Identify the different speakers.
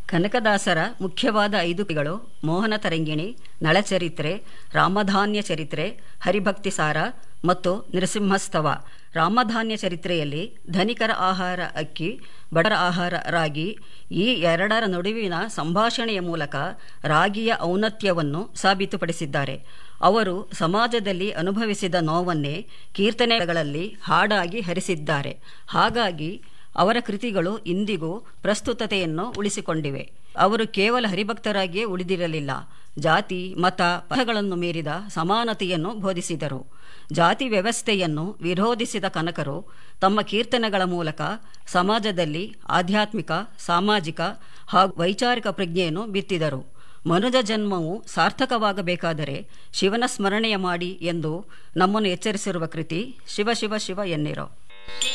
Speaker 1: ಕನಕದಾಸರ ಮುಖ್ಯವಾದ ಐದು ಕೃತಿಗಳು ಮೋಹನ ತರಂಗಿಣಿ ನಳಚರಿತ್ರೆ ರಾಮಧಾನ್ಯ ಚರಿತ್ರೆ ಹರಿಭಕ್ತಿ ಸಾರ ಮತ್ತು ನರಸಿಂಹಸ್ತವ ರಾಮಧಾನ್ಯ ಚರಿತ್ರೆಯಲ್ಲಿ ಧನಿಕರ ಆಹಾರ ಅಕ್ಕಿ ಬಡರ ಆಹಾರ ರಾಗಿ ಈ ಎರಡರ ನಡುವಿನ ಸಂಭಾಷಣೆಯ ಮೂಲಕ ರಾಗಿಯ ಔನ್ನತ್ಯವನ್ನು ಸಾಬೀತುಪಡಿಸಿದ್ದಾರೆ ಅವರು ಸಮಾಜದಲ್ಲಿ ಅನುಭವಿಸಿದ ನೋವನ್ನೇ ಕೀರ್ತನೆಗಳಲ್ಲಿ ಹಾಡಾಗಿ ಹರಿಸಿದ್ದಾರೆ ಹಾಗಾಗಿ ಅವರ ಕೃತಿಗಳು ಇಂದಿಗೂ ಪ್ರಸ್ತುತತೆಯನ್ನು ಉಳಿಸಿಕೊಂಡಿವೆ ಅವರು ಕೇವಲ ಹರಿಭಕ್ತರಾಗಿಯೇ ಉಳಿದಿರಲಿಲ್ಲ ಜಾತಿ ಮತ ಪಥಗಳನ್ನು ಮೀರಿದ ಸಮಾನತೆಯನ್ನು ಬೋಧಿಸಿದರು ಜಾತಿ ವ್ಯವಸ್ಥೆಯನ್ನು ವಿರೋಧಿಸಿದ ಕನಕರು ತಮ್ಮ ಕೀರ್ತನೆಗಳ ಮೂಲಕ ಸಮಾಜದಲ್ಲಿ ಆಧ್ಯಾತ್ಮಿಕ ಸಾಮಾಜಿಕ ಹಾಗೂ ವೈಚಾರಿಕ ಪ್ರಜ್ಞೆಯನ್ನು ಬಿತ್ತಿದರು ಮನುಜ ಜನ್ಮವು ಸಾರ್ಥಕವಾಗಬೇಕಾದರೆ ಶಿವನ ಸ್ಮರಣೆಯ ಮಾಡಿ ಎಂದು ನಮ್ಮನ್ನು ಎಚ್ಚರಿಸಿರುವ ಕೃತಿ ಶಿವ ಶಿವ ಶಿವ ಎನ್ನಿರೋ